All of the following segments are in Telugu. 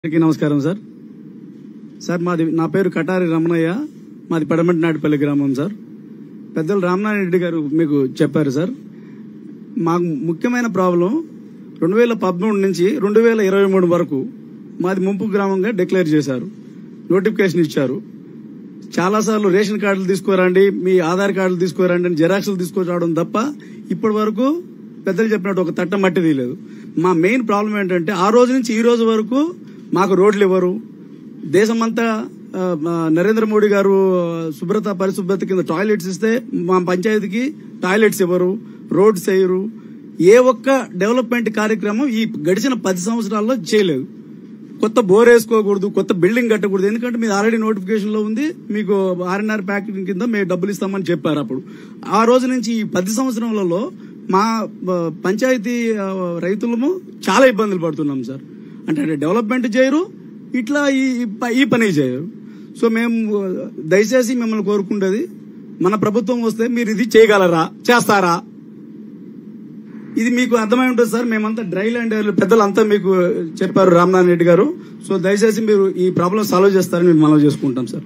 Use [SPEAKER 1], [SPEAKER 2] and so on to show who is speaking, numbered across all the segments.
[SPEAKER 1] అందరికీ నమస్కారం సార్ సార్ మాది నా పేరు కటారి రమణయ్య మాది పడమటి నాటిపల్లి గ్రామం సార్ పెద్దలు రామనారాయణ రెడ్డి గారు మీకు చెప్పారు సార్ మాకు ముఖ్యమైన ప్రాబ్లం రెండు వేల పదమూడు నుంచి రెండు వేల ఇరవై మూడు వరకు మాది ముంపు గ్రామంగా డిక్లేర్ చేశారు నోటిఫికేషన్ ఇచ్చారు చాలాసార్లు రేషన్ కార్డులు తీసుకురండి మీ ఆధార్ కార్డులు తీసుకురండి అని జెరాక్స్లు తీసుకురావడం తప్ప ఇప్పటి వరకు పెద్దలు చెప్పినట్టు ఒక తట్ట మట్టి తీయలేదు మా మెయిన్ ప్రాబ్లం ఏంటంటే ఆ రోజు నుంచి ఈ రోజు వరకు మాకు రోడ్లు ఇవ్వరు దేశమంతా ఆ, మా నరేంద్ర మోడీ గారు ఆ, శుభ్రత పరిశుభ్రత కింద టాయిలెట్స్ ఇస్తే మా పంచాయతీకి టాయిలెట్స్ ఇవ్వరు రోడ్స్ వేయరు ఏ ఒక్క డెవలప్మెంట్ కార్యక్రమం ఈ గడిచిన పది సంవత్సరాల్లో చేయలేదు కొత్త బోర్ వేసుకోకూడదు కొత్త బిల్డింగ్ కట్టకూడదు ఎందుకంటే మీరు ఆల్రెడీ నోటిఫికేషన్ లో ఉంది మీకు ఆర్ఎన్ఆర్ ప్యాకేజింగ్ కింద మేము డబ్బులు ఇస్తామని చెప్పారు అప్పుడు ఆ రోజు నుంచి ఈ పది సంవత్సరాలలో మా ఆ, పంచాయతీ ఆ, రైతులము చాలా ఇబ్బందులు పడుతున్నాం సార్ అంటే డెవలప్మెంట్ చేయరు ఇట్లా ఈ ఈ ప- ఈ పని చేయరు సో మేము ఆ, దయచేసి మిమ్మల్ని కోరుకుండేది మన ప్రభుత్వం వస్తే మీరు ఇది చేయగలరా చేస్తారా ఇది మీకు అర్థమై ఉంటుంది సార్ మేమంతా డ్రై ల్యాండ్ ఏరియాలో పెద్దలంతా మీకు చెప్పారు రామనారాయణ రెడ్డి గారు సో దయచేసి మీరు ఈ ప్రాబ్లం సాల్వ్ చేస్తారని మేము మనం చేసుకుంటాం సార్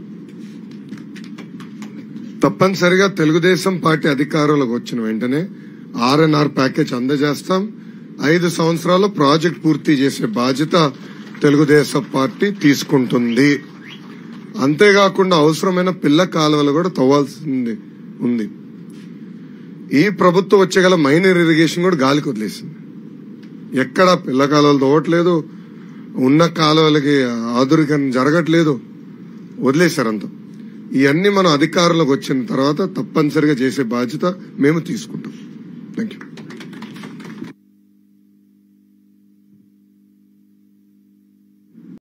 [SPEAKER 2] తప్పనిసరిగా తెలుగుదేశం పార్టీ అధికారంలోకి వచ్చిన వెంటనే ఆర్ఎన్ఆర్ ప్యాకేజ్ అందజేస్తాం ఐదు సంవత్సరాల్లో ప్రాజెక్ట్ పూర్తి చేసే బాధ్యత తెలుగుదేశం పార్టీ తీసుకుంటుంది అంతేకాకుండా అవసరమైన పిల్ల కాలువలు కూడా తవ్వాల్సింది ఉంది ఈ ప్రభుత్వం వచ్చేగల మైనర్ ఇరిగేషన్ కూడా గాలికి వదిలేసింది ఎక్కడ పిల్ల కాలువలు తవ్వట్లేదు ఉన్న కాలువలకి ఆధునికరణ జరగట్లేదు వదిలేశారంతా ఇవన్నీ మనం అధికారంలోకి వచ్చిన తర్వాత తప్పనిసరిగా చేసే బాధ్యత మేము తీసుకుంటాం థ్యాంక్ యూ